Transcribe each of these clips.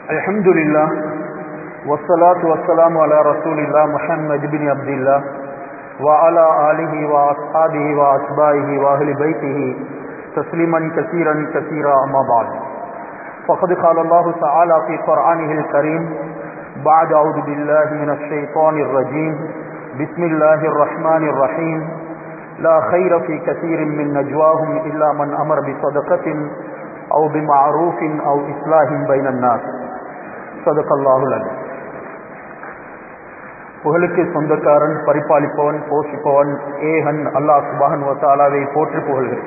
الحمد لله والصلاة والسلام على رسول الله محمد بن عبد الله وعلى آله وأصحابه وأتباعه وأهل بيته تسليما كثيرا كثيرا أما بعد فقد قال الله تعالى في قرآنه الكريم بعد أعوذ بالله من الشيطان الرجيم بسم الله الرحمن الرحيم لا خير في كثير من نجواهم إلا من أمر بصدقة أو بمعروف أو إصلاح بين الناس صدق الله العظيم புகழுக்கு சொந்தக்காரன் பரிபாலிப்பவன் போஷிப்பவன் ஏகன் அல்லாஹ் சுபான் வத்தாலாவை போற்றி புகழ்கிறேன்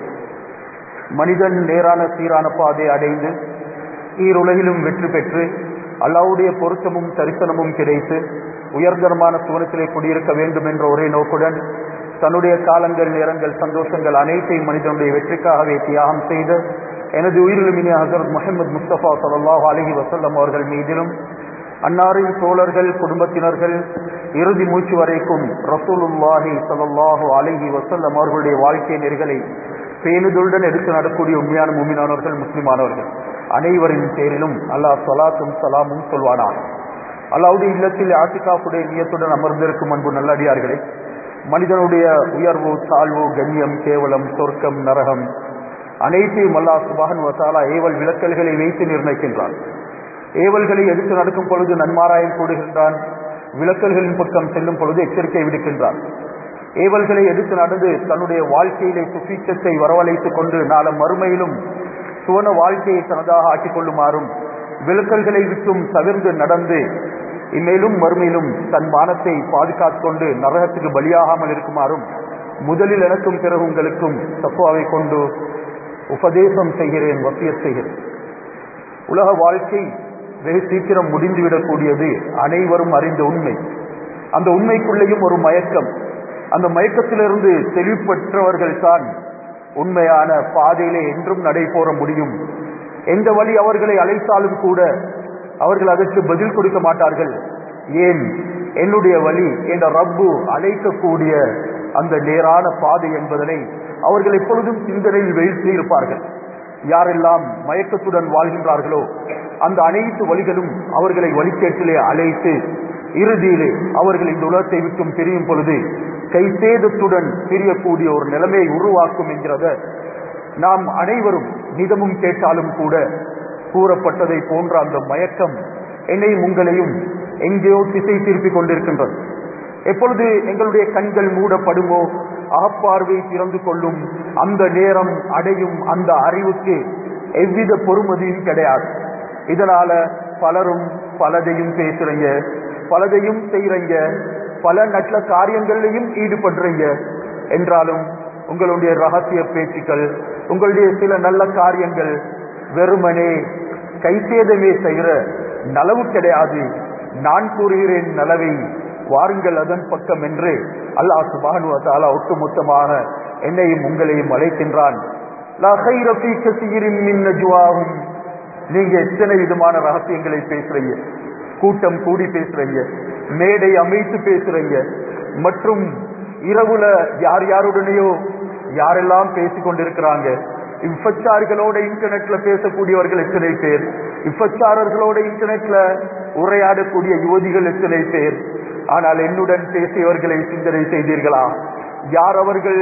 மனிதன் நேரான சீரான பாதை அடைந்து ஈருலகிலும் வெற்றி பெற்று அல்லாவுடைய பொருத்தமும் தரிசனமும் கிடைத்து உயர்தரமான சுவனத்திலே குடியிருக்க வேண்டும் என்ற ஒரே நோக்குடன் தன்னுடைய காலங்கள் நேரங்கள் சந்தோஷங்கள் அனைத்தையும் மனிதனுடைய வெற்றிக்காகவே தியாகம் செய்து எனது உயிரிலும் இனிய ஹசரத் முகமது முஸ்தபா சல்லாஹ் அலஹி வசல்லம் அவர்கள் மீதிலும் அன்னாரின் தோழர்கள் குடும்பத்தினர்கள் இறுதி மூச்சு வரைக்கும் ரசூலுல்லாஹி சல்லாஹூ அலஹி வசல்லம் அவர்களுடைய வாழ்க்கை நெறிகளை பேணுதலுடன் எடுத்து நடக்கூடிய உண்மையான மூமினானவர்கள் முஸ்லிமானவர்கள் அனைவரின் பேரிலும் அல்லாஹ் சலாத்தும் சலாமும் சொல்வானான் அல்லாவுடைய இல்லத்தில் ஆசிகாப்புடைய நியத்துடன் அமர்ந்திருக்கும் அன்பு நல்லடியார்களே மனிதனுடைய உயர்வு தாழ்வு கண்ணியம் கேவலம் சொர்க்கம் நரகம் அனைத்தையும் அல்லாஹ் சுபான் வசாலா ஏவல் விளக்கல்களை வைத்து நிர்ணயிக்கின்றான் ஏவல்களை எடுத்து நடக்கும் பொழுது நன்மாராயம் கூடுகின்றான் விளக்கல்களின் பக்கம் செல்லும் பொழுது எச்சரிக்கை விடுக்கின்றான் ஏவல்களை எடுத்து நடந்து தன்னுடைய வாழ்க்கையிலே சுபீச்சத்தை வரவழைத்துக் கொண்டு நாளம் மறுமையிலும் சுவன வாழ்க்கையை தனதாக ஆக்கிக் கொள்ளுமாறும் விளக்கல்களை விட்டும் தவிர்ந்து நடந்து இம்மேலும் மறுமையிலும் தன் மானத்தை பாதுகாத்துக் கொண்டு நரகத்துக்கு பலியாகாமல் இருக்குமாறும் முதலில் எனக்கும் பிறகு உங்களுக்கும் தப்புவாவை கொண்டு உபதேசம் செய்கிறேன் வசிய செய்கிறேன் உலக வாழ்க்கை வெகு சீக்கிரம் முடிந்துவிடக்கூடியது அனைவரும் அறிந்த உண்மை அந்த உண்மைக்குள்ளேயும் ஒரு மயக்கம் அந்த மயக்கத்திலிருந்து தெளிவுபெற்றவர்கள் தான் உண்மையான பாதையிலே என்றும் நடைபோற முடியும் எந்த வழி அவர்களை அழைத்தாலும் கூட அவர்கள் அதற்கு பதில் கொடுக்க மாட்டார்கள் ஏன் என்னுடைய வழி என்ற ரப்பு அழைக்கக்கூடிய அந்த நேரான பாதை என்பதனை அவர்கள் எப்பொழுதும் சிந்தனையில் வீழ்த்தி இருப்பார்கள் யாரெல்லாம் மயக்கத்துடன் வாழ்கின்றார்களோ அந்த அனைத்து வழிகளும் அவர்களை வழிகேட்டிலே அழைத்து இறுதியிலே அவர்கள் இந்த உலகத்தை விட்டும் பிரியும் பொழுது கைசேதத்துடன் பிரியக்கூடிய ஒரு நிலைமையை உருவாக்கும் என்கிறத நாம் அனைவரும் நிதமும் கேட்டாலும் கூட கூறப்பட்டதை போன்ற அந்த மயக்கம் என்னையும் உங்களையும் எங்கேயோ திசை திருப்பிக் கொண்டிருக்கின்றது எப்பொழுது எங்களுடைய கண்கள் மூடப்படுமோ அகப்பார்வை திறந்து கொள்ளும் அந்த நேரம் அடையும் அந்த அறிவுக்கு எவ்வித பொறுமதியும் கிடையாது இதனால பலரும் பலதையும் பேசுறீங்க பலதையும் செய்யறீங்க பல நல்ல காரியங்களையும் ஈடுபடுறீங்க என்றாலும் உங்களுடைய ரகசிய பேச்சுக்கள் உங்களுடைய சில நல்ல காரியங்கள் வெறுமனே கைசேதமே செய்கிற நலவு கிடையாது நான் கூறுகிறேன் நலவை வாருங்கள் அதன் பக்கம் என்று அல்லாஹ் சுபானுவத்தாலா ஒட்டுமொத்தமாக என்னையும் உங்களையும் அழைக்கின்றான் நீங்க எத்தனை விதமான ரகசியங்களை பேசுறீங்க கூட்டம் கூடி பேசுறீங்க மேடை அமைத்து பேசுறீங்க மற்றும் இரவுல யார் யாருடனேயோ யாரெல்லாம் பேசிக் கொண்டிருக்கிறாங்க இஃபச்சார்களோட இன்டர்நெட்ல பேசக்கூடியவர்கள் எத்தனை பேர் இஃபச்சாரர்களோட இன்டர்நெட்ல உரையாடக்கூடிய யுவதிகள் எத்தனை பேர் ஆனால் என்னுடன் பேசியவர்களை சிந்தனை செய்தீர்களா யார் அவர்கள்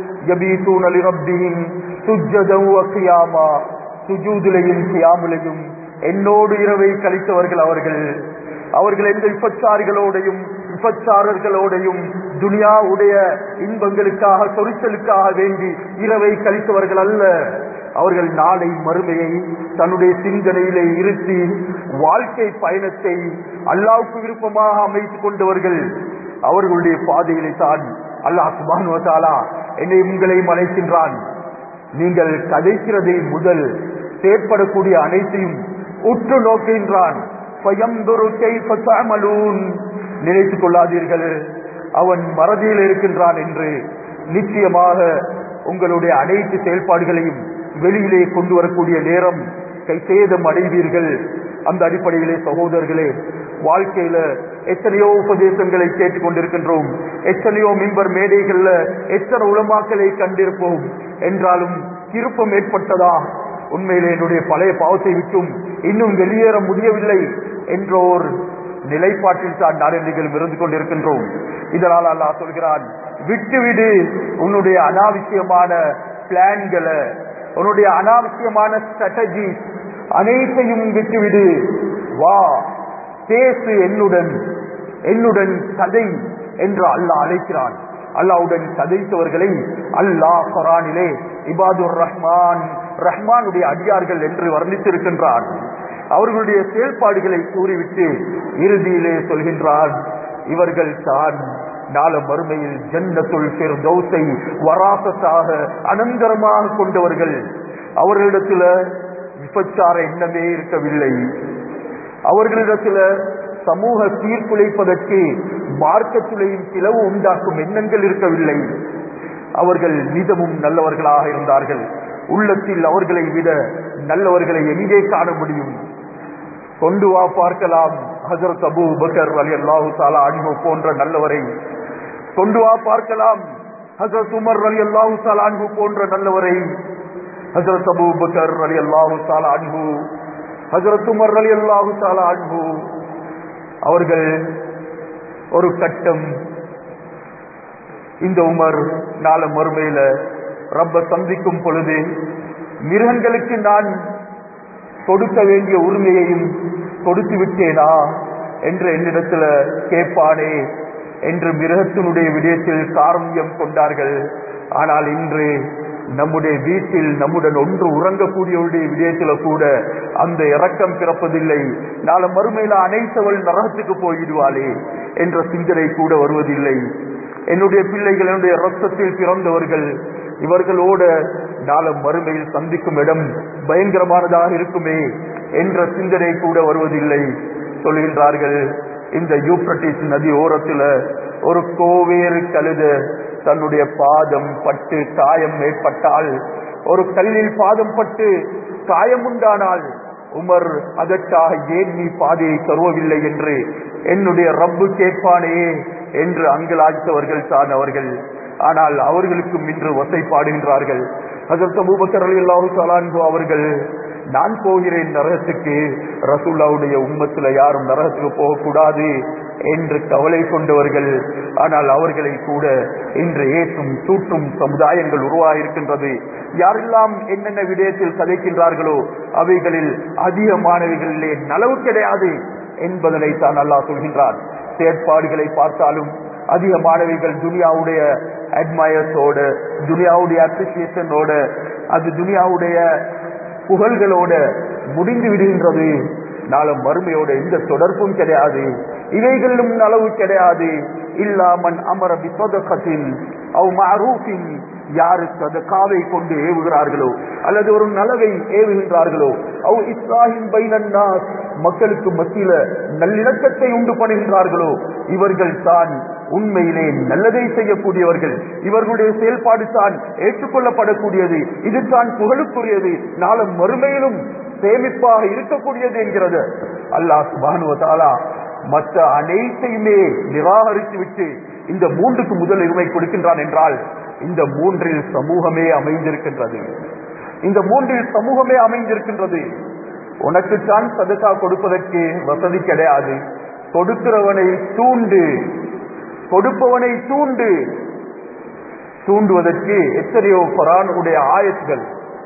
சுஜூதிலையும் கியாமுலையும் என்னோடு இரவை கழித்தவர்கள் அவர்கள் அவர்கள் எந்த விபச்சாரிகளோடையும் விபச்சாரர்களோடையும் துனியா உடைய இன்பங்களுக்காக சொரிச்சலுக்காக வேண்டி இரவை கழித்தவர்கள் அல்ல அவர்கள் நாளை மறுமையை தன்னுடைய சிந்தனையிலே இருத்தி வாழ்க்கை பயணத்தை அல்லாவுக்கு விருப்பமாக அமைத்துக் கொண்டவர்கள் அவர்களுடைய பாதையிலே தான் அல்லாஹ் சுபானுவத்தாலா என்னை உங்களையும் அழைக்கின்றான் நீங்கள் கதைக்கிறதை முதல் செயற்படக்கூடிய அனைத்தையும் உற்று நோக்கின்றான் நினைத்துக் கொள்ளாதீர்கள் அவன் மறதியில் இருக்கின்றான் என்று நிச்சயமாக உங்களுடைய அனைத்து செயல்பாடுகளையும் வெளியிலே கொண்டு வரக்கூடிய நேரம் கைசேதம் அடைவீர்கள் அந்த அடிப்படையிலே சகோதரர்களே வாழ்க்கையில எத்தனையோ உபதேசங்களை கேட்டுக் கொண்டிருக்கின்றோம் எத்தனையோ மின்பர் மேடைகள்ல எத்தனை உளமாக்களை கண்டிருப்போம் என்றாலும் திருப்பம் ஏற்பட்டதா உண்மையிலே என்னுடைய பழைய பாவத்தை விட்டும் இன்னும் வெளியேற முடியவில்லை என்ற ஒரு நிலைப்பாட்டில் தான் நாடெண்டிகளும் இருந்து கொண்டிருக்கின்றோம் இதனால் அல்லாஹ் சொல்கிறான் விட்டுவிடு உன்னுடைய அனாவசியமான பிளான்களை உன்னுடைய அனாவசியமான ஸ்ட்ராட்டஜி அனைத்தையும் விட்டுவிடு வா பேசு என்னுடன் என்னுடன் கதை என்று அல்லாஹ் அழைக்கிறான் அல்லாவுடன் கதைத்தவர்களை அல்லாஹ் குரானிலே இபாதுர் ரஹ்மான் ரஹ்மானுடைய அடியார்கள் என்று வர்ணித்திருக்கின்றான் அவர்களுடைய செயல்பாடுகளை கூறிவிட்டு இறுதியிலே சொல்கின்றான் இவர்கள் தான் நாள மறுமையில் ஜன்னத்துல் ஃபிர்தௌஸை வராசத்தாக அனந்தரமாக கொண்டவர்கள் அவர்களிடத்துல விபச்சார எண்ணமே இருக்கவில்லை அவர்களிடத்துல சமூக சீர்குலைப்பதற்கு மார்க்கத்துலையும் பிளவு உண்டாக்கும் எண்ணங்கள் இருக்கவில்லை அவர்கள் நிதமும் நல்லவர்களாக இருந்தார்கள் உள்ளத்தில் அவர்களை விட நல்லவர்களை எங்கே காண முடியும் கொண்டு வா பார்க்கலாம் ஹசரத் அபு பக்கர் அலி அல்லாஹு தாலா அன்பு போன்ற நல்லவரை கொண்டு வா பார்க்கலாம் ஹசரத் உமர் அலி அல்லாஹு தாலா அன்பு போன்ற நல்லவரை ஹசரத் அபு பக்கர் அலி அல்லாஹு தாலா அன்பு ஹசரத் உமர் அலி அல்லாஹு தாலா அன்பு அவர்கள் ஒரு கட்டம் இந்த உமர் நாள மறுமையில ரப்ப சந்திக்கும் பொழுது மிருகங்களுக்கு நான் கொடுக்க வேண்டிய உரிமையையும் கொடுத்து விட்டேனா என்று என்னிடத்துல கேட்பானே என்று மிருகத்தினுடைய விடயத்தில் காரண்யம் கொண்டார்கள் ஆனால் இன்று நம்முடைய வீட்டில் நம்முடன் ஒன்று உறங்கக்கூடியவருடைய விடயத்தில கூட அந்த இரக்கம் பிறப்பதில்லை நாளை மறுமையில அனைத்தவள் நரகத்துக்கு போயிடுவாளே என்ற சிந்தனை கூட வருவதில்லை என்னுடைய பிள்ளைகள் என்னுடைய ரத்தத்தில் பிறந்தவர்கள் இவர்களோட நாளம் மறுமையில் சந்திக்கும் இடம் பயங்கரமானதாக இருக்குமே என்ற சிந்தனை கூட வருவதில்லை சொல்கின்றார்கள் இந்த யூப்ரட்டிஸ் நதி ஓரத்துல ஒரு கோவேறு கழுத தன்னுடைய பாதம் பட்டு காயம் ஏற்பட்டால் ஒரு கல்லில் பாதம் பட்டு காயம் உண்டானால் உமர் அதற்காக ஏன் நீ பாதையை தருவவில்லை என்று என்னுடைய ரப்பு கேட்பானே என்று அங்கலாய்த்தவர்கள் தான் அவர்கள் ஆனால் அவர்களுக்கும் இன்று வசைப்பாடுகின்றார்கள் அதற்கு அபூபக்கர் அலி அல்லாஹு சலான்கோ அவர்கள் நான் போகிறேன் நரகத்துக்கு ரசூல்லாவுடைய உம்மத்துல யாரும் நரகத்துக்கு போகக்கூடாது என்று கவலை கொண்டவர்கள் ஆனால் அவர்களை கூட இன்று ஏற்றும் தூற்றும் சமுதாயங்கள் உருவாகிருக்கின்றது யாரெல்லாம் என்னென்ன விடயத்தில் கதைக்கின்றார்களோ அவைகளில் அதிகமானவைகளிலே நலவு கிடையாது என்பதனை தான் அல்லாஹ் சொல்கின்றார் செயற்பாடுகளை பார்த்தாலும் அதிகமானவைகள் துனியாவுடைய அட்மயர்ஸோட துனியாவுடைய அப்ரிசியேஷனோட அது துனியாவுடைய புகழ்களோட முடிந்து விடுகின்றது நாளும் மறுமையோட எந்த தொடர்பும் கிடையாது இவைகளிலும் நலவு கிடையாது இல்லாமன் அமர விசதகத்தின் அவ் மரூஃபின் யாரு சதகாவை கொண்டு ஏவுகிறார்களோ அல்லது ஒரு நலவை ஏவுகின்றார்களோ அவ் இஸ்ராஹிம் பைனன்னாஸ் மக்களுக்கு மத்தியில நல்லிணக்கத்தை உண்டு பண்ணுகின்றார்களோ இவர்கள் தான் உண்மையிலே நல்லதை செய்யக்கூடியவர்கள் இவர்களுடைய செயல்பாடு தான் ஏற்றுக்கொள்ளப்படக்கூடியது இது தான் புகழுக்குரியது நாளும் மறுமையிலும் சேமிப்பாக இருக்கக்கூடியது என்கிறது அல்லாஹ் சுபானுவதாலா மற்ற அனைத்தையுமே நிராகரித்து விட்டு இந்த மூன்றுக்கு முதல் உரிமை கொடுக்கின்றான் என்றால் இந்த மூன்றில் சமூகமே அமைந்திருக்கின்றது இந்த மூன்றில் சமூகமே அமைந்திருக்கின்றது உனக்குத்தான் சதக்கா கொடுப்பதற்கு வசதி கிடையாது கொடுக்கிறவனை தூண்டு கொடுப்பவனை தூண்டு தூண்டுவதற்கு எத்தனையோ பரானுடைய ஆயத்துகள்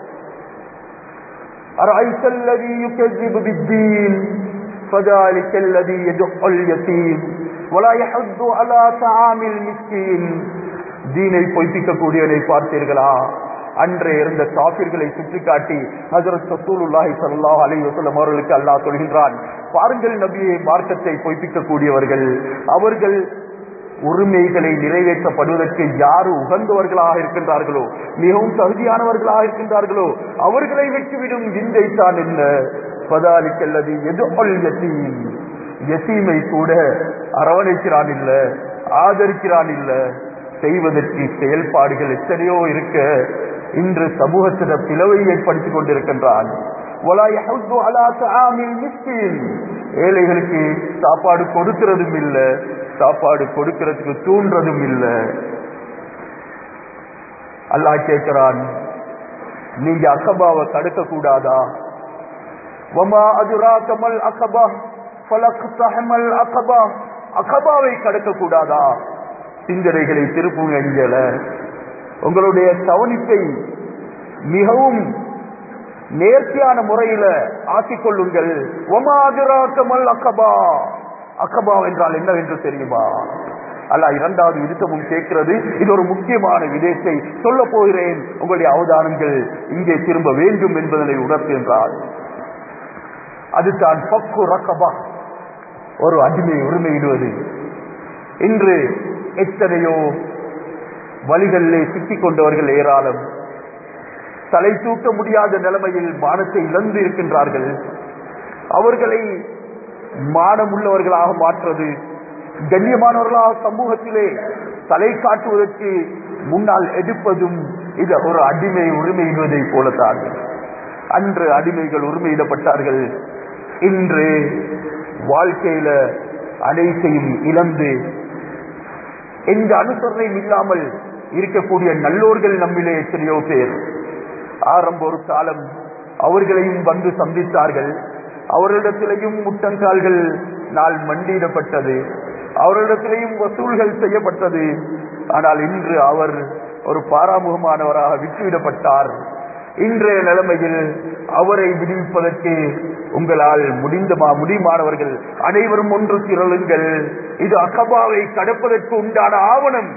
أرأيت الذي يكذب بالدين فذلك الذي يدق اليتيم ولا يحض على طعام المسكين தீனை பொய்ப்பிக்கக்கூடியவனை பார்த்தீர்களா அன்றே இருந்த காபிர்களை சுட்டிக்காட்டி ஹசரத் சசூலுல்லாஹி ஸல்லல்லாஹு அலைஹி வஸல்லம் அவர்களுக்கு அல்லாஹ் சொல்கின்றான் பாருங்கள் நபியை மார்க்கத்தை பொய்ப்பிக்கக்கூடியவர்கள் அவர்கள் உரிமைகளை நிறைவேற்றப்படுவதற்கு யாரு உகந்தவர்களாக இருக்கின்றார்களோ மிகவும் தகுதியானவர்களாக இருக்கின்றார்களோ அவர்களை வெற்றிவிடும் விந்தை தான் என்ன பதாலிக்கல்லது எதுபல் யசீம் யசீமை கூட அரவணைக்கிறான் இல்ல ஆதரிக்கிறான் இல்ல செய்வதற்கு செயல்பாடுகள் எத்தனையோ இருக்க இன்று சமூகத்திட பிளவை ஏற்படுத்திக் கொண்டிருக்கின்றான் ஏழைகளுக்கு சாப்பாடு கொடுக்கிறதும் இல்ல சாப்பாடு கொடுக்கிறதுக்கு தூண்டுறதும் இல்ல அல்லாஹ் கேட்கிறான் நீங்க அக்கபாவை தடுக்க கூடாதா வமா அதுராக்கமல் அக்கபா ஃபலக் தஹமல் அக்கபா அக்கபாவை கடக்க கூடாதா சிந்தனைகளை திருப்புங்க எஞ்சல உங்களுடைய கவனிப்பை மிகவும் நேர்த்தியான முறையில ஆக்கிக் கொள்ளுங்கள் ஒமா அதுராக்கமல் அக்கபா அக்கபா என்றால் என்னவென்று தெரியுமா அல்ல இரண்டாவது விருத்தமும் கேட்கிறது இது ஒரு முக்கியமான விதயத்தை சொல்ல போகிறேன் உங்களுடைய அவதானங்கள் இங்கே திரும்ப வேண்டும் என்பதனை உணர்த்துகின்றார் அதுதான் பக்கு ரக்கபா ஒரு அடிமை உரிமையிடுவது இன்று எத்தனையோ வழிகளிலே சிக்கிக் கொண்டவர்கள் ஏராளம் தலை தூக்க முடியாத நிலைமையில் மானத்தை இழந்து இருக்கின்றார்கள் அவர்களை மானமுள்ளவர்களாக மாற்றுவது கண்ணியமானவர்களாக சமூகத்திலே தலை காட்டுவதற்கு முன்னால் எடுப்பதும் இது ஒரு அடிமை உரிமையிடுவதை போலத்தான் அன்று அடிமைகள் உரிமையிடப்பட்டார்கள் இன்று வாழ்க்கையில அனைத்தையும் இழந்து எந்த அனுசரணையும் இல்லாமல் இருக்கக்கூடிய நல்லோர்கள் நம்மிலே எத்தனையோ பேர் ஆரம்ப ஒரு காலம் அவர்களையும் வந்து சந்தித்தார்கள் அவர்களிடத்திலேயும் முட்டங்கால்கள் நாள் மண்டியிடப்பட்டது அவர்களிடத்திலேயும் வசூல்கள் செய்யப்பட்டது ஆனால் இன்று அவர் ஒரு பாராமுகமானவராக விட்டுவிடப்பட்டார் இன்றைய நிலைமையில் அவரை விடுவிப்பதற்கு உங்களால் முடிந்தமா முடியுமானவர்கள் அனைவரும் ஒன்று திரளுங்கள் இது அகபாவை கடப்பதற்கு உண்டான ஆவணம்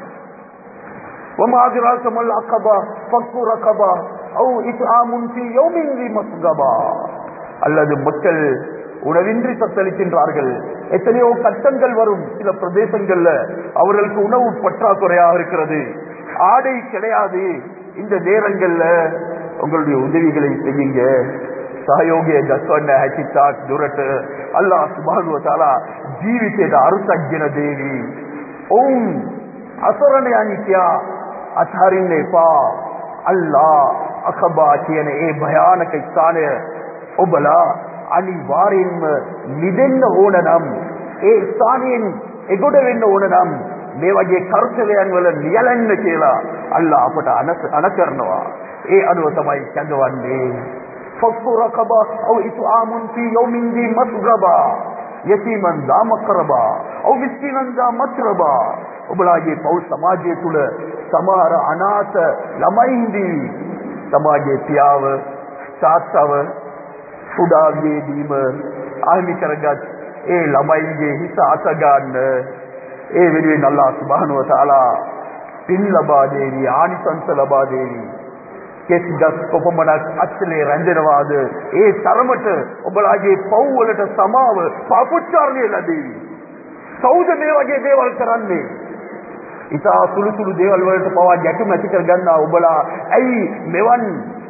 ஒமாதிராசமல் அக்கபா பக்கு ரகபா அவு இஸ்ஆமுன் ஃபீ யௌமின் தி மஸ்கபா அல்லது மக்கள் உணவின்றி தத்தளிக்கின்றார்கள் எத்தனையோ கட்டங்கள் வரும் சில பிரதேசங்கள்ல அவர்களுக்கு உணவு பற்றாக்குறையாக இருக்கிறது ஆடை கிடையாது இந்த நேரங்கள்ல உங்களுடைய உதவிகளை செய்யுங்க ಸಹಯೋಗಿಯ ದಸವನ್ನ ಹಚ್ಚಿತ್ತಾಕ್ ದುರಟ ಅಲ್ಲ ಸುಬಾನುವ ತಾಲ ಜೀವಿತದ ಅರುತಜ್ಞನ ದೇವಿ ಓಂ ಅಸರಣೆ ಅನಿತ್ಯ ಅಥಾರಿನ್ನೆ ಪಾ ಅಲ್ಲ ಅಖಬಾ කියන ඒ භයානක ස්ථානය ඔබලා අනිවාර්යෙන්ම නිදෙන්න ඕන නම් ඒ ස්ථානයෙන් එගොඩ වෙන්න ඕන නම් මේ වගේ කර්තව්‍යයන් වල නියැලෙන්න කියලා අල්ලා අපට අන කරනවා ඒ අනුව තමයි කැඳවන්නේ فك رقبة أو إطعام في يوم ذي مسغبة يتيما ذا مقربا أو مسكينا ذا متربا ඔබලාගේ පෞල් සමාජය තුළ සමහර අනාථ ළමයින්දී සමාජයේ පියාව තාත්තව කුඩාගේදීම ආහිමි කරගත් ඒ ළමයින්ගේ හිස අත ගන්න ඒ වෙනුවෙන් අල්ලාහ් සුබ්හානහු වතාලා පින් ලබා දෙවි ආනිසංස ලබා දෙවි කෙස් ගස් කොපමණක් අච්චලේ රැඳෙනවාද ඒ තරමට ඔබලාගේ පව් වලට සමාව පාපුච්චාරණය ලැබේවි කවුද මේ වගේ දේවල් කරන්නේ ඉතා සුළු සුළු දේවල් වලට පවා ගැටුම් ඇති කර ගන්නා ඔබලා ඇයි මෙවන්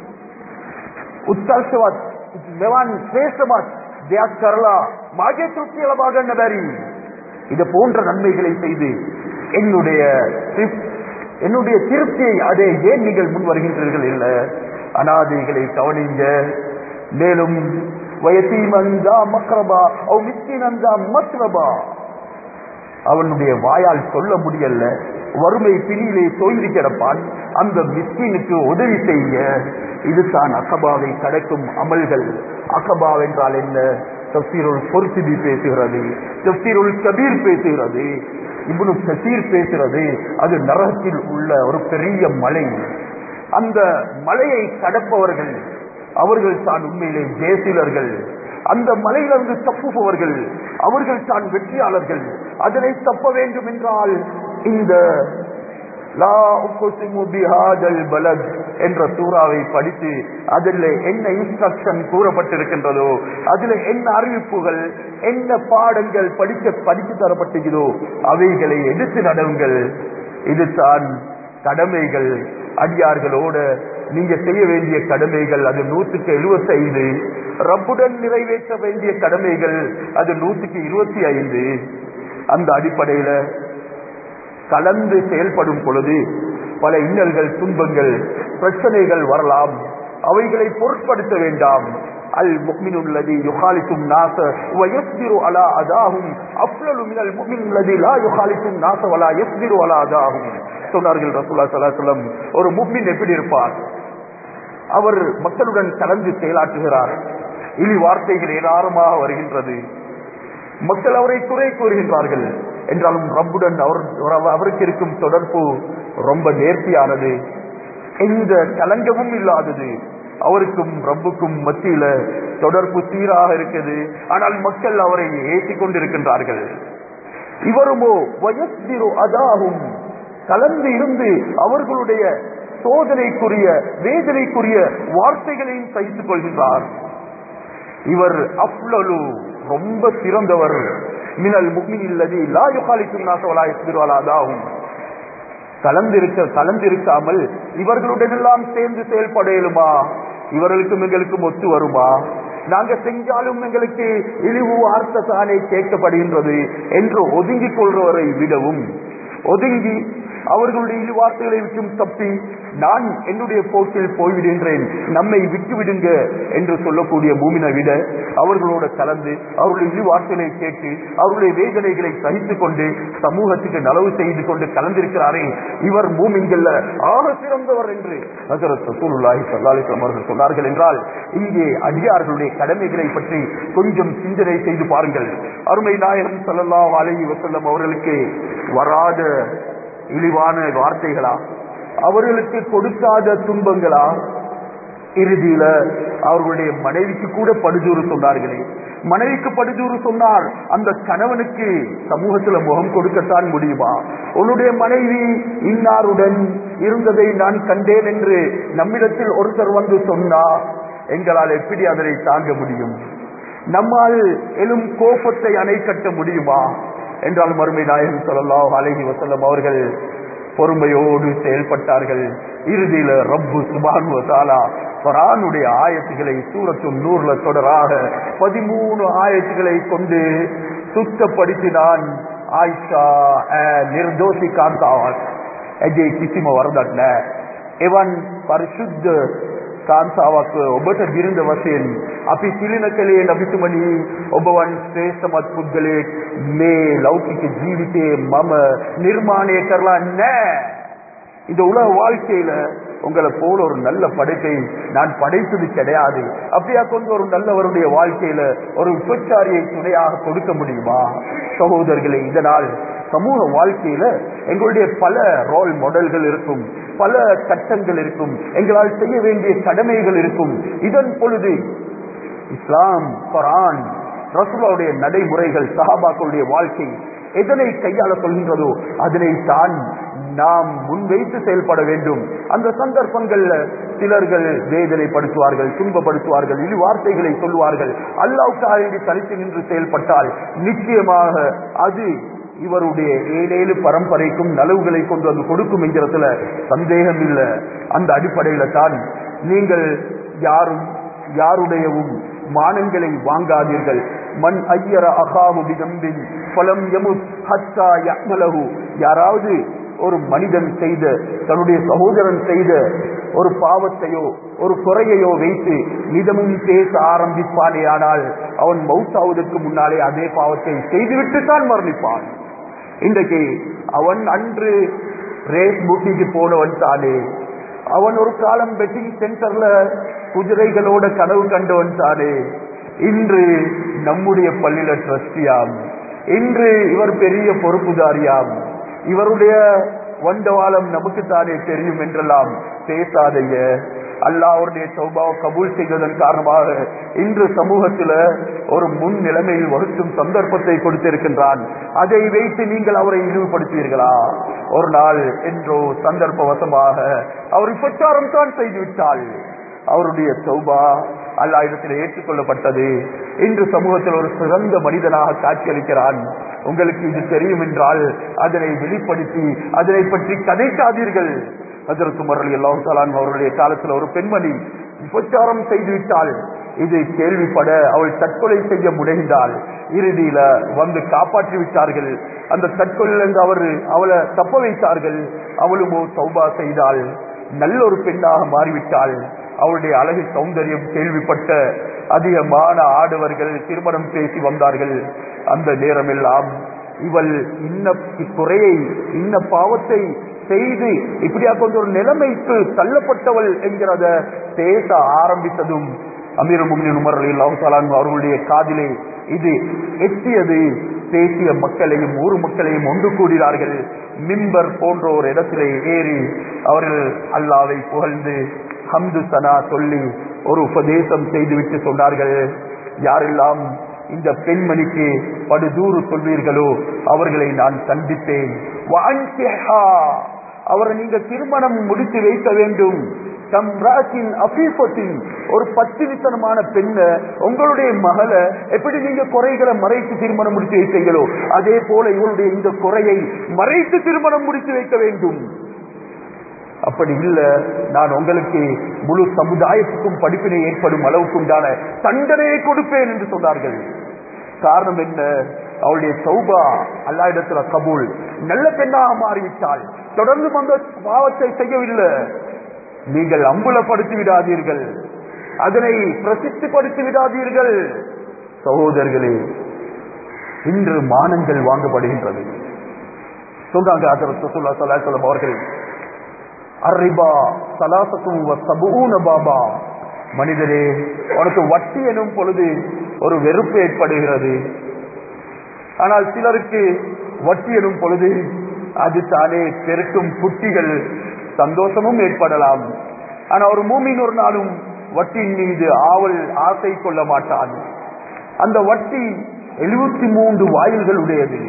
උත්කර්ෂවත් මෙවන් ශ්‍රේෂ්ඨමත් දෙයක් කරලා මාගේ திருப்தியை ලබා ගන්න බැරි இது போன்ற நன்மைகளை செய்து என்னுடைய என்னுடைய திருப்தியை அதை ஏன் நீங்கள் முன் வருகின்றீர்கள் இல்ல அனாதைகளை கவனிங்க மேலும் வயசீமந்தா மக்ரபா அவ் மிஸ்கினந்தா மத்ரபா அவனுடைய வாயால் சொல்ல முடியல வறுமை பிணியிலே தோய்ந்து கிடப்பான் அந்த மிஸ்கினுக்கு உதவி செய்ய இதுதான் அகபாவை கடக்கும் அமல்கள் அகபா என்றால் என்ன தப்சீருள் பொருத்திபி பேசுகிறது தப்சீருள் கபீர் பேசுகிறது இப்னு கசீர் பேசுறது அது நரகத்தில் உள்ள ஒரு பெரிய மலை அந்த மலையை கடப்பவர்கள் அவர்கள் தான் உண்மையிலே ஜெயசீலர்கள் அந்த மலையிலிருந்து தப்புபவர்கள் அவர்கள் தான் வெற்றியாளர்கள் அதனை தப்ப வேண்டும் என்றால் இந்த லா உக்ஸிமு பிஹாதல் பலத் என்ற சூறாவை படித்து அதில் என்ன இன்ஸ்ட்ரக்ஷன் கூறப்பட்டிருக்கின்றதோ அதில் என்ன அறிவிப்புகள் என்ன பாடங்கள் படிக்க படித்து தரப்பட்டிருக்கிறதோ அவைகளை எடுத்து நடவுங்கள் இதுதான் கடமைகள் அடியார்களோட நீங்க செய்ய வேண்டிய கடமைகள் அது நூற்றுக்கு எழுபத்தி ஐந்து ரப்புடன் நிறைவேற்ற வேண்டிய கடமைகள் அது நூற்றுக்கு இருபத்தி ஐந்து அந்த அடிப்படையில கலந்து செயல்படும் பொழுது பல இன்னல்கள் துன்பங்கள் பிரச்சனைகள் வரலாம் அவைகளை பொருட்படுத்த வேண்டாம் அல் முக்மின் உள்ளது யுகாலிக்கும் நாச வயஸ்திரு அலா அதாகும் அப்லலு மினல் முக்மின் உள்ளது லா யுகாலிக்கும் நாச வலா யஸ்திரு அலா அதாகும் சொன்னார்கள் ரசூல்லா ஸல்லல்லாஹு அலைஹி வஸல்லம் ஒரு முக்மின் எப்படி இருப்பார் அவர் மக்களுடன் கலந்து செயலாற்றுகிறார் இழி வார்த்தைகள் ஏராளமாக வருகின்றது மக்கள் அவரை குறை கூறுகின்றார்கள் என்றாலும் ரப்புடன் அவர் அவருக்கு இருக்கும் தொடர்பு ரொம்ப நேர்த்தியானது எந்த கலங்கமும் இல்லாதது அவருக்கும் ரப்புக்கும் மத்தியில தொடர்பு சீராக இருக்குது ஆனால் மக்கள் அவரை ஏற்றிக் கொண்டிருக்கின்றார்கள் இவருமோ வயசிரோ அதாகும் கலந்து இருந்து அவர்களுடைய சோதனைக்குரிய வேதனைக்குரிய வார்த்தைகளையும் சகித்துக் கொள்கின்றார் இவர் அப்லலு ரொம்ப சிறந்தவர் மினல் முக்மினில்லதி லா யுகாலிக்கும் நாசவலா எஸ்பிருவலாதாகும் கலந்திருக்க கலந்திருக்காமல் இவர்களுடன் எல்லாம் சேர்ந்து செயல்பட இயலுமா இவர்களுக்கும் எங்களுக்கும் ஒத்து வருமா நாங்க செஞ்சாலும் எங்களுக்கு இழிவு வார்த்தை தானே கேட்கப்படுகின்றது என்று ஒதுங்கிக் கொள்றவரை விடவும் ஒதுங்கி அவர்களுடைய இழிவார்த்தைகளை விட்டும் தப்பி நான் என்னுடைய போக்கில் போய்விடுகின்றேன் நம்மை விட்டு விடுங்க என்று சொல்லக்கூடிய பூமினை விட அவர்களோட கலந்து அவருடைய இழிவார்த்தைகளை கேட்டு அவருடைய வேதனைகளை சகித்துக் கொண்டு சமூகத்துக்கு நலவு செய்து கொண்டு கலந்திருக்கிறாரே இவர் பூமிங்கல்ல ஆக சிறந்தவர் என்று ஹசரத் ரசூலுல்லாஹி ஸல்லல்லாஹு அலைஹி வஸல்லம் அவர்கள் சொன்னார்கள் என்றால் இங்கே அடியார்களுடைய கடமைகளை பற்றி கொஞ்சம் சிந்தனை செய்து பாருங்கள் அருமை நாயகம் ஸல்லல்லாஹு அலைஹி வஸல்லம் அவர்களுக்கு வராத இழிவான வார்த்தைகளா அவர்களுக்கு கொடுக்காத துன்பங்களா இறுதியில அவர்களுடைய மனைவிக்கு கூட படுதூறு சொன்னார்களே மனைவிக்கு படுதூறு சொன்னார் அந்த கணவனுக்கு சமூகத்துல முகம் கொடுக்கத்தான் முடியுமா உன்னுடைய மனைவி இன்னாருடன் இருந்ததை நான் கண்டேன் என்று நம்மிடத்தில் ஒருத்தர் வந்து சொன்னா எங்களால் எப்படி அதனை தாங்க முடியும் நம்மால் எழும் கோபத்தை அணை கட்ட முடியுமா என்றால் மறுமை நாயகம் சொல்லலாம் அழகி வசல்லம் அவர்கள் பொறுமையோடு செயல்பட்டார்கள் இறுதியில ரப்பு சுபானு தாலா குரானுடைய ஆயத்துகளை சூரத்து நூறுல தொடராக பதிமூணு ஆயத்துகளை கொண்டு சுத்தப்படுத்தினான் ஆயிஷா நிர்தோஷி காந்தாவாஸ் ඇගේ කිසිම වරදක් නෑ එවන් පරිශුද්ධ කාන්තාවක් ඔබට බිරිඳ වශයෙන් අපි සිලින කළේ නබිතුමනි ඔබවන් ශ්‍රේෂ්ඨමත් පුද්ගලයෙක් මේ ලෞකික ජීවිතයේ මම නිර්මාණය කරලා නැහැ இந்த உலக வாழ்க்கையில உங்களை போல ஒரு நல்ல படைப்பை நான் படைத்தது கிடையாது அப்படியா கொண்டு ஒரு நல்லவருடைய வாழ்க்கையில ஒரு விபச்சாரியை துணையாக கொடுக்க முடியுமா சகோதரர்களே இதனால் சமூக வாழ்க்கையில எங்களுடைய பல ரோல் மாடல்கள் இருக்கும் பல கட்டங்கள் இருக்கும் எங்களால் செய்ய வேண்டிய கடமைகள் இருக்கும் இதன் பொழுது இஸ்லாம் குரான் ரசூலாவுடைய நடைமுறைகள் சஹாபாக்களுடைய வாழ்க்கை எதனை கையாள சொல்கின்றதோ அதனை தான் நாம் முன்வைத்து செயல்பட வேண்டும் அந்த சந்தர்ப்பங்கள்ல சிலர்கள் வேதனைப்படுத்துவார்கள் துன்பப்படுத்துவார்கள் இழி வார்த்தைகளை சொல்லுவார்கள் அல்லாவுக்காக வேண்டி தனித்து நின்று செயல்பட்டால் நிச்சயமாக அது இவருடைய ஏழேழு பரம்பரைக்கும் நலவுகளை கொண்டு வந்து கொடுக்கும் என்கிறதுல சந்தேகம் இல்லை அந்த அடிப்படையில தான் நீங்கள் யாரும் யாருடையவும் மானங்களை வாங்காதீர்கள் மண் ஐயர அகாவு பிதம்பின் பலம் எமுத் ஹத்தா யக்மலகு யாராவது ஒரு மனிதன் செய்த தன்னுடைய சகோதரன் செய்த ஒரு பாவத்தையோ ஒரு குறையையோ வைத்து நிதமும் பேச ஆரம்பிப்பானே ஆனால் அவன் மவுத்தாவதற்கு முன்னாலே அதே பாவத்தை செய்துவிட்டு தான் மரணிப்பான் இன்றைக்கு அவன் அன்று ரேஸ் புக்கிக்கு போனவன் தானே அவன் ஒரு காலம் பெட்டிங் சென்டர்ல குதிரைகளோட கனவு கண்டவன் தானே இன்று நம்முடைய பள்ளியில ட்ரஸ்டியாம் இன்று இவர் பெரிய பொறுப்புதாரியாம் இவருடைய வண்டவாளம் நமக்கு தானே தெரியும் என்றெல்லாம் பேசாதைய அல்லாஹ் அவருடைய சௌபாவை கபூல் செய்ததன் காரணமாக இன்று சமூகத்தில் ஒரு முன் நிலைமையில் வருத்தும் சந்தர்ப்பத்தை கொடுத்திருக்கின்றான் அதை வைத்து நீங்கள் அவரை இழிவுபடுத்தீர்களா ஒரு நாள் என்றோ சந்தர்ப்பவசமாக அவர் பிரச்சாரம் தான் செய்துவிட்டால் அவருடைய சௌபா அல்லா இடத்தில் ஏற்றுக்கொள்ளப்பட்டது இன்று சமூகத்தில் ஒரு சிறந்த மனிதனாக காட்சியளிக்கிறான் உங்களுக்கு இது தெரியும் என்றால் அதனை வெளிப்படுத்தி அதனை பற்றி கதைக்காதீர்கள் அதற்கு முரளி அல்லாஹாலான் அவருடைய காலத்தில் ஒரு பெண்மணி விபச்சாரம் செய்துவிட்டால் இது கேள்விப்பட அவள் தற்கொலை செய்ய முனைந்தாள் இறுதியில வந்து காப்பாற்றி விட்டார்கள் அந்த தற்கொலையிலிருந்து அவர் அவளை தப்ப வைத்தார்கள் அவளுமோ சௌபா செய்தாள் நல்ல ஒரு பெண்ணாக மாறிவிட்டாள் அவளுடைய அழகு சௌந்தரியம் கேள்விப்பட்ட அதிகமான ஆடவர்கள் திருமணம் பேசி வந்தார்கள் அந்த நேரமெல்லாம் இவள் இன்ன இக்குறையை இன்ன பாவத்தை செய்து இப்படியா கொஞ்சம் ஒரு நிலைமைக்கு தள்ளப்பட்டவள் என்கிறத பேச ஆரம்பித்ததும் அமீர் முமின் உமர் அலி அல்லாஹாலான் அவர்களுடைய காதிலே இது எட்டியது பேசிய மக்களையும் ஊர் மக்களையும் ஒன்று கூடினார்கள் மிம்பர் போன்ற ஒரு இடத்திலே ஏறி அவர்கள் அல்லாவை புகழ்ந்து ஹம்து சனா சொல்லி ஒரு உபதேசம் செய்துவிட்டு சொன்னார்கள் யாரெல்லாம் இந்த பெண்மணிக்கு படுதூறு சொல்வீர்களோ அவர்களை நான் சந்தித்தேன் வஅன்கிஹா. அவரை நீங்க திருமணம் முடித்து வைக்க வேண்டும் தம்ராத்தின் அபீபத்தின் ஒரு பத்திரித்தனமான பெண்ண உங்களுடைய மகளை எப்படி நீங்க குறைகளை மறைத்து திருமணம் முடித்து வைத்தீங்களோ அதே போல இவருடைய இந்த குறையை மறைத்து திருமணம் முடித்து வைக்க வேண்டும் அப்படி இல்ல நான் உங்களுக்கு முழு சமுதாயத்துக்கும் படிப்பினை ஏற்படும் அளவுக்கு உண்டான தண்டனையை கொடுப்பேன் என்று சொன்னார்கள் காரணம் என்ன அவளுடைய சௌபா அல்லா இடத்துல கபூல் நல்ல பெண்ணாக மாறிவிட்டால் தொடர்ந்து அந்த பாவத்தை செய்யவில்லை நீங்கள் அம்புலப்படுத்தி விடாதீர்கள் அதனை பிரசித்திப்படுத்தி விடாதீர்கள் சகோதரர்களே இன்று மானங்கள் வாங்கப்படுகின்றது சொல்றாங்க ஹஜரத் ரசூலுல்லாஹி ஸல்லல்லாஹு அலைஹி வஸல்லம் அவர்கள் அர்ரிபா சலாசத்தும் சபூன பாபா மனிதரே உனக்கு வட்டி எனும் பொழுது ஒரு வெறுப்பு ஏற்படுகிறது ஆனால் சிலருக்கு வட்டி எனும் பொழுது அது தானே பெருக்கும் குட்டிகள் சந்தோஷமும் ஏற்படலாம் ஆனா ஒரு மூமின் ஒரு நாளும் வட்டியின் மீது ஆவல் ஆசை கொள்ள மாட்டான் அந்த வட்டி எழுபத்தி மூன்று வாயில்கள் உடையது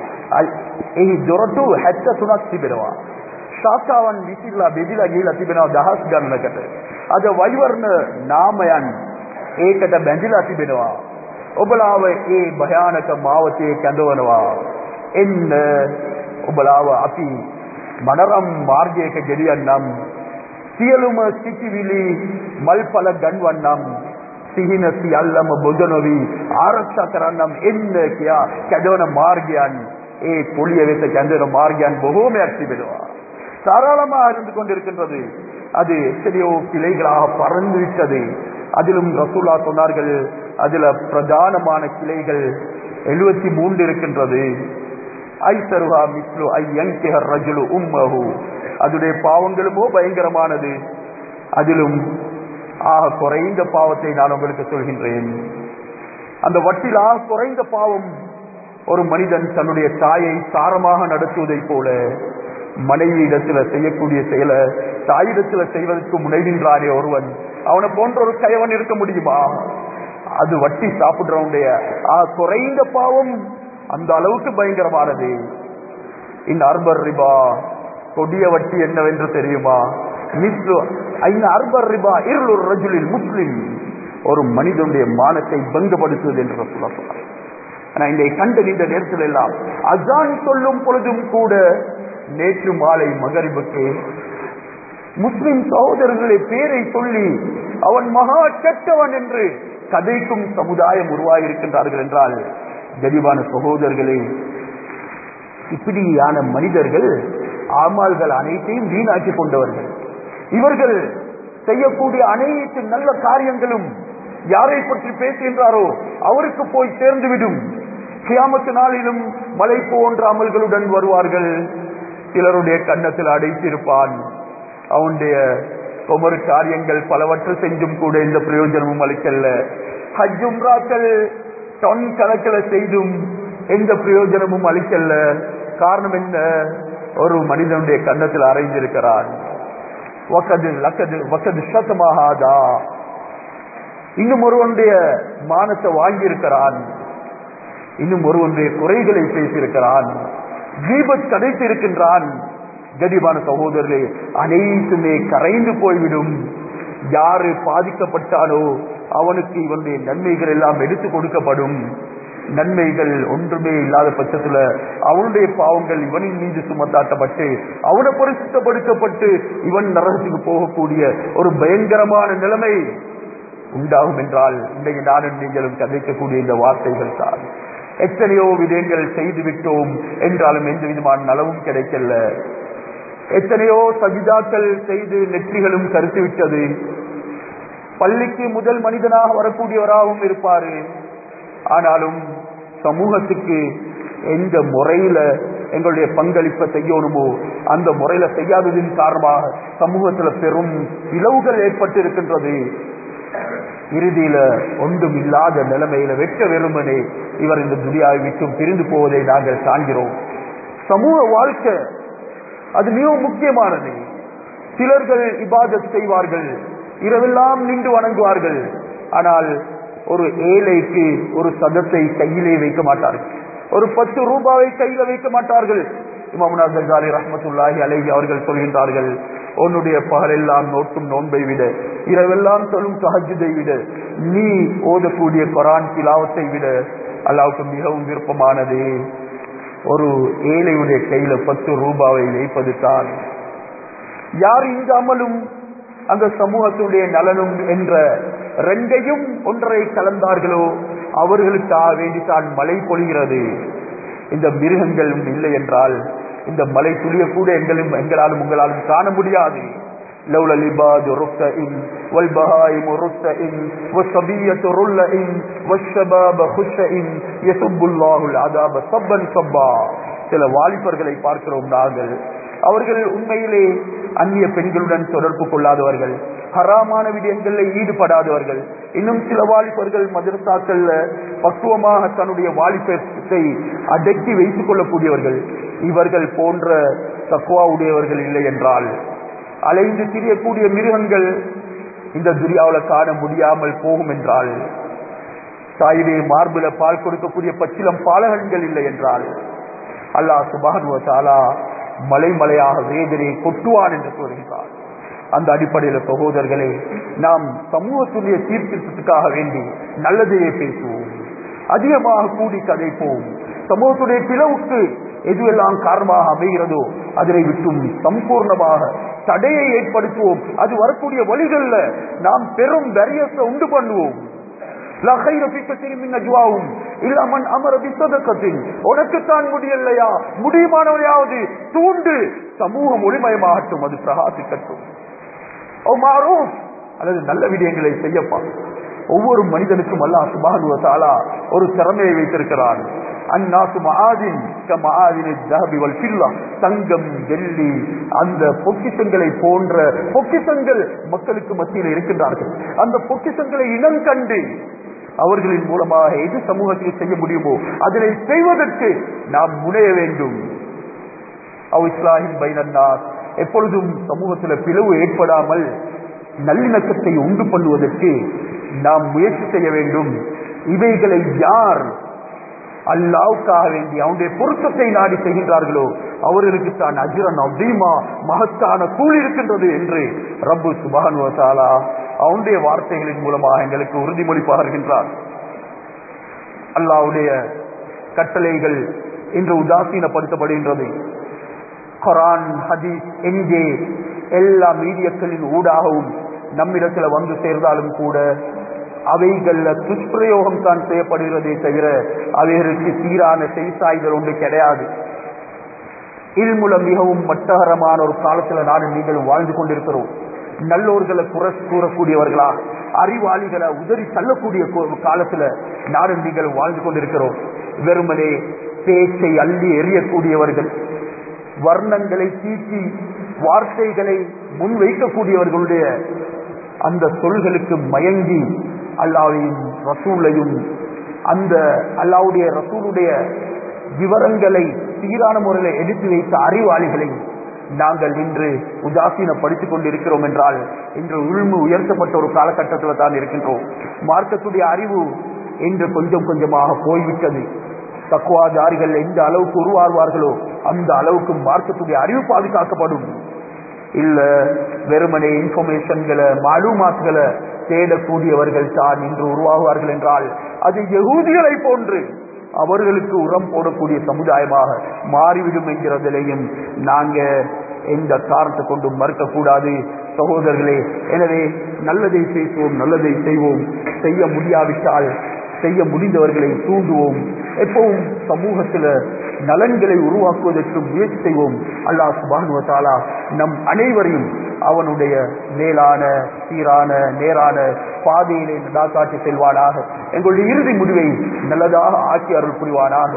ଏହି ଜ୍ୱରଠୁ ହେଚ ଶୁଣା තිබෙනවා ශාස්ත්‍රාවන් විසිරලා බෙදිලා ගිහිලා තිබෙනවා දහස් ගණනකට අද වෛවර්ණ නාමයන් ඒකට බැඳිලා තිබෙනවා ඔබලාව ඒ භයානක මාවතේ කැඳවනවා එන්න ඔබලාව අපි මනරම් මාර්ගයක ගෙඩියන්නම් සියලුම සිටිවිලි මල්පල ගන්වන්නම් සිහින සියල්ලම බොද නොවි ආරක්ෂා කරන්නම් එන්න කියා කැදවන මාර්ගයන් ඒ புளிய வைத்த கந்தன மார்கியான் பகோமையாக திபெடுவா தாராளமாக இருந்து கொண்டிருக்கின்றது அது எத்தனையோ கிளைகளாக பறந்து விட்டது அதிலும் ரசூலா சொன்னார்கள் அதுல பிரதானமான கிளைகள் எழுபத்தி மூன்று இருக்கின்றது ஐசருகா மிஸ்லு ஐயங்கிஹர் ரஜுலு உம்மஹு அதுடைய பாவங்களுமோ பயங்கரமானது அதிலும் ஆக குறைந்த பாவத்தை நான் உங்களுக்கு சொல்கின்றேன் அந்த வட்டில் ஆக குறைந்த பாவம் ஒரு மனிதன் தன்னுடைய தாயை சாரமாக நடத்துவதைப் போல மனைவி இடத்துல செய்யக்கூடிய செயலை தாயிடத்துல செய்வதற்கு முனைகின்றானே ஒருவன் அவனை போன்ற ஒரு கயவன் இருக்க முடியுமா அது வட்டி சாப்பிடுறவனுடைய ஆ, குறைந்த பாவம் அந்த அளவுக்கு பயங்கரமானது இந்த அர்பர் ரிபா கொடிய வட்டி என்னவென்று தெரியுமா மிஸ்லு ஐந்து அர்பர் ரிபா இருளூர் ரஜுலில் முஸ்லிம் ஒரு மனிதனுடைய மானத்தை பங்கப்படுத்துவது என்று சொல்ல சொன்னார் ஆனா இந்த கண்ட இந்த நேரத்தில் எல்லாம் அசான் சொல்லும் பொழுதும் கூட நேற்று மாலை மகரிபுக்கு முஸ்லிம் சகோதரர்களை பேரை சொல்லி அவன் மகா கெட்டவன் என்று கதைக்கும் சமுதாயம் உருவாகியிருக்கின்றார்கள் என்றால் கரிவான சகோதரர்களே இப்படியான மனிதர்கள் ஆமால்கள் அனைத்தையும் வீணாக்கி கொண்டவர்கள் இவர்கள் செய்யக்கூடிய அனைத்து நல்ல காரியங்களும் யாரை பற்றி பேசுகின்றாரோ அவருக்கு போய் சேர்ந்துவிடும் கியாமத்து நாளிலும் மலை போன்ற அமல்களுடன் வருவார்கள் சிலருடைய கன்னத்தில் அடைத்திருப்பான் அவனுடைய ஒவ்வொரு காரியங்கள் பலவற்றை செஞ்சும் கூட எந்த பிரயோஜனமும் அளிக்கல்ல ஹஜ்ஜும்ராக்கள் டொன் கணக்கில் செய்தும் எந்த பிரயோஜனமும் அளிக்கல்ல காரணம் என்ன ஒரு மனிதனுடைய கன்னத்தில் அறைந்திருக்கிறான் வக்கது லக்கது வக்கது சத்தமாகாதா இன்னும் ஒருவனுடைய மானத்தை வாங்கியிருக்கிறான் இன்னும் ஒருவனுடைய குறைகளை பேசியிருக்கிறான் தீபத் கதைத்து இருக்கின்றான் கதிபான சகோதரர்களே அனைத்துமே கரைந்து போய்விடும் யாரு பாதிக்கப்பட்டானோ அவனுக்கு இவனுடைய நன்மைகள் எல்லாம் எடுத்து கொடுக்கப்படும் நன்மைகள் ஒன்றுமே இல்லாத பட்சத்துல அவனுடைய பாவங்கள் இவனின் மீது சுமத்தாட்டப்பட்டு அவனை பரிசுத்தப்படுத்தப்பட்டு இவன் நரகத்துக்கு போகக்கூடிய ஒரு பயங்கரமான நிலைமை உண்டாகும் என்றால் இன்றைக்கு நானும் நீங்களும் கதைக்கக்கூடிய இந்த வார்த்தைகள் தான் எத்தனையோ விதயங்கள் செய்து விட்டோம் என்றாலும் எந்த விதமான நலவும் கிடைக்கல எத்தனையோ சஜிதாக்கள் செய்து நெற்றிகளும் கருத்து விட்டது பள்ளிக்கு முதல் மனிதனாக வரக்கூடியவராகவும் இருப்பாரு ஆனாலும் சமூகத்துக்கு எந்த முறையில எங்களுடைய பங்களிப்பை செய்யணுமோ அந்த முறையில செய்யாததின் காரணமாக சமூகத்துல பெரும் பிளவுகள் ஏற்பட்டு இருக்கின்றது இறுதியில ஒன்றும் இல்லாத நிலைமையில வெட்ட வெறுமனே இவர் இந்த துனியாவை விட்டும் பிரிந்து போவதை நாங்கள் காண்கிறோம் சமூக வாழ்க்கை அது மிகவும் முக்கியமானது சிலர்கள் இபாதத் செய்வார்கள் இரவெல்லாம் நின்று வணங்குவார்கள் ஆனால் ஒரு ஏழைக்கு ஒரு சதத்தை கையிலே வைக்க மாட்டார்கள் ஒரு பத்து ரூபாவை கையில வைக்க மாட்டார்கள் இமாமுனா கசாலி ரஹமத்துல்லாஹி அலைஹி அவர்கள் சொல்கின்றார்கள் உன்னுடைய பகலெல்லாம் நோட்டும் நோன்பை விட இரவெல்லாம் தொழும் தஹஜுதை விட நீ ஓதக்கூடிய கொரான் திலாவத்தை விட அல்லாவுக்கு மிகவும் விருப்பமானது ஒரு ஏழையுடைய கையில பத்து ரூபாவை வைப்பது தான் யார் இந்த அமலும் அந்த சமூகத்துடைய நலனும் என்ற ரெண்டையும் ஒன்றை கலந்தார்களோ அவர்களுக்காக வேண்டித்தான் மழை பொழிகிறது இந்த மிருகங்களும் இல்லை என்றால் இந்த மலை துளிய கூட எங்களும் எங்களாலும் உங்களாலும் காண முடியாது لولا العباد ركئن والبهائم ركئن والصبية رلئن والشباب خشئن يسب الله العذاب صبا صبا சில வாலிபர்களை பார்க்கிறோம் நாங்கள் அவர்கள் உண்மையிலே அந்நிய பெண்களுடன் தொடர்பு கொள்ளாதவர்கள் ஹராமான விடயங்களில் ஈடுபடாதவர்கள் இன்னும் சில வாலிபர்கள் மதரசாக்கள்ல பக்குவமாக தன்னுடைய வாலிபத்தை அடக்கி வைத்துக் கொள்ளக்கூடியவர்கள் இவர்கள் போன்ற தக்குவா உடையவர்கள் இல்லை என்றால் அலைந்து திரியக்கூடிய மிருகங்கள் இந்த துரியாவில் காண முடியாமல் போகும் என்றால் தாயுடைய மார்பில பால் கொடுக்கக்கூடிய பச்சிலம் பாலகன்கள் இல்லை என்றால் அல்லாஹ் சுபானுவ தாலா மலை மலையாக வேதனை கொட்டுவான் என்று கூறுகிறார் அந்த அடிப்படையில் சகோதரர்களே நாம் சமூகத்துடைய சீர்திருத்தத்துக்காக வேண்டி நல்லதையே பேசுவோம் அதிகமாக கூடி கதைப்போம் சமூகத்துடைய பிளவுக்கு எதுவெல்லாம் காரணமாக அமைகிறதோ அதனை விட்டும் சம்பூர்ணமாக தடையை ஏற்படுத்துவோம் அது வரக்கூடிய வழிகள்ல நாம் பெரும் தரியத்தை உண்டு பண்ணுவோம் உனக்குத்தான் முடியலையா முடியுமானவரையாவது தூண்டு சமூகம் ஒளிமயமாகட்டும் அது பிரகாசிக்கட்டும் அல்லது நல்ல விடயங்களை செய்யப்பா ஒவ்வொரு மனிதனுக்கும் அல்லா சுபானுவ தாலா ஒரு திறமையை வைத்திருக்கிறான் அந்நாசு மகாதின் தங்கம் வெள்ளி அந்த பொக்கிசங்களை போன்ற பொக்கிசங்கள் மக்களுக்கு மத்தியில் இருக்கின்றார்கள் அந்த பொக்கிசங்களை இனம் கண்டு அவர்களின் மூலமாக எது சமூகத்தில் செய்ய முடியுமோ அதனை செய்வதற்கு நாம் முனைய வேண்டும் அவ் இஸ்லாஹின் பைனன்னார் எப்பொழுதும் சமூகத்தில் பிளவு ஏற்படாமல் நல்லிணக்கத்தை உண்டு பண்ணுவதற்கு நாம் முயற்சி செய்ய வேண்டும் இவைகளை யார் அல்லாவுக்காக வேண்டி அவனுடைய பொருத்தத்தை நாடி செய்கின்றார்களோ அவர்களுக்கு தான் அஜிரன் அபீமா மகத்தான கூலி இருக்கின்றது என்று ரப்பு சுபானுவசாலா அவனுடைய வார்த்தைகளின் மூலமாக எங்களுக்கு உறுதிமொழி பகர்கின்றார் அல்லாவுடைய கட்டளைகள் இன்று உதாசீனப்படுத்தப்படுகின்றது குரான் ஹதீஸ் எங்கே எல்லா மீடியாக்களின் ஊடாகவும் நம்மிடத்தில் வந்து சேர்ந்தாலும் கூட அவைகள்ல துஷ்பிரயோகம் தான் செய்யப்படுகிறதே தவிர அவைகளுக்கு சீரான செய்சாய்கள் ஒன்று கிடையாது இல்முலம் மிகவும் மட்டகரமான ஒரு காலத்துல நாடு நீங்களும் வாழ்ந்து கொண்டிருக்கிறோம் நல்லோர்களை குறை கூறக்கூடியவர்களா அறிவாளிகளை உதறி தள்ளக்கூடிய காலத்துல நாடு நீங்கள் வாழ்ந்து கொண்டிருக்கிறோம் வெறுமனே பேச்சை அள்ளி எறியக்கூடியவர்கள் வர்ணங்களை தீட்டி வார்த்தைகளை முன்வைக்கக்கூடியவர்களுடைய அந்த சொல்களுக்கு மயங்கி அல்லாவையும் ரசூலையும் அந்த அல்லாவுடைய ரசூலுடைய விவரங்களை சீரான முறையில் எடுத்து வைத்த அறிவாளிகளை நாங்கள் இன்று உதாசீனப்படுத்திக் கொண்டிருக்கிறோம் என்றால் இன்று உள்மு உயர்த்தப்பட்ட ஒரு காலகட்டத்தில் தான் இருக்கின்றோம் மார்க்கத்துடைய அறிவு இன்று கொஞ்சம் கொஞ்சமாக போய்விட்டது தக்குவாதாரிகள் எந்த அளவுக்கு உருவாழ்வார்களோ அந்த அளவுக்கு மார்க்கத்துடைய அறிவு பாதுகாக்கப்படும் இல்ல வெறுமனே இன்ஃபர்மேஷன்களை மாலுமாத்துகளை தேடக்கூடியவர்கள் தான் இன்று உருவாகுவார்கள் என்றால் அது யகூதிகளை போன்று அவர்களுக்கு உரம் போடக்கூடிய சமுதாயமாக மாறிவிடும் என்கிறதிலையும் நாங்க எந்த காரணத்தை கொண்டும் மறுக்கக்கூடாது சகோதரர்களே எனவே நல்லதை பேசுவோம் நல்லதை செய்வோம் செய்ய முடியாவிட்டால் செய்ய முடிந்தவர்களை தூண்டுவோம் எப்பவும் சமூகத்தில் நலன்களை உருவாக்குவதற்கு முயற்சி செய்வோம் அல்லாஹ் சுபானுவத்தாலா நம் அனைவரையும் அவனுடைய மேலான சீரான நேரான பாதையிலே நடாக்காட்டி செல்வானாக எங்களுடைய இறுதி முடிவை நல்லதாக ஆக்கி அருள் புரிவானாக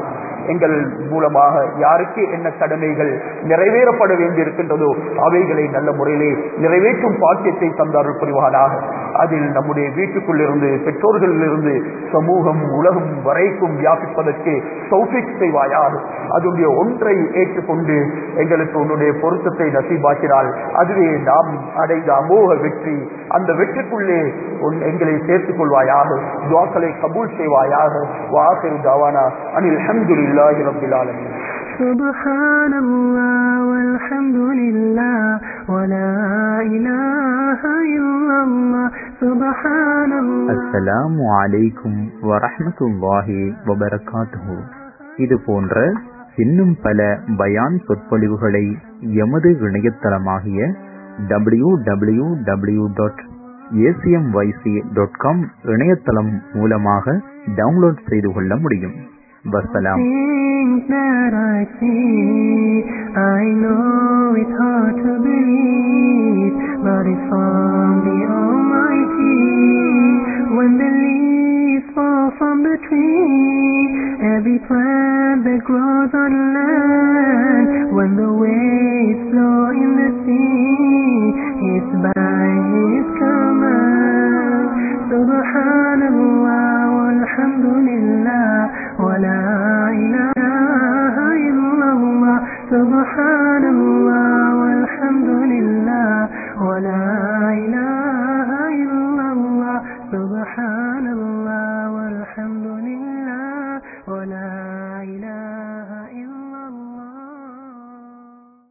எங்கள் மூலமாக யாருக்கு என்ன கடமைகள் நிறைவேறப்பட வேண்டியிருக்கின்றதோ அவைகளை நல்ல முறையிலே நிறைவேற்றும் பாக்கியத்தை தந்தார்கள் புரிவானாக அதில் நம்முடைய வீட்டுக்குள்ளிருந்து பெற்றோர்களிலிருந்து சமூகம் உலகம் வரைக்கும் வியாபிப்பதற்கு சௌஃபிக் செய்வாயாக அதனுடைய ஒன்றை ஏற்றுக்கொண்டு எங்களுக்கு உன்னுடைய பொருத்தத்தை நசீபாக்கினால் அதுவே நாம் அடைந்த அமோக வெற்றி அந்த வெற்றிக்குள்ளே உன் எங்களை சேர்த்துக் கொள்வாயாக துவாக்களை கபூல் செய்வாயாக வாசிரு தாவானா அனில் அஹமதுல்லாஹி ரபில் ஆலமீன் سبحان الله والحمد لله ولا إله إلا الله سبحان الله அஸ்ஸலாமு அலைக்கும் வரஹ்மத்துல்லாஹி வபரகாத்துஹு இது போன்ற இன்னும் பல பயான் சொற்பொழிவுகளை எமது இணையதளமாகிய W W W dot ACMYC dot com இணையதளம் மூலமாக டவுன்லோட் செய்து கொள்ள முடியும் வசலாம் Things that I see, I know it's hard to believe, but it's from the Almighty. When the leaves fall from the tree, every plant that grows on land, when the waves flow in the sea, it's by His command. Subhanallah, walhamdulillah, wa la ilaha illallah. Subhanallah, walhamdulillah, wa la ilaha illallah. Subhanallah.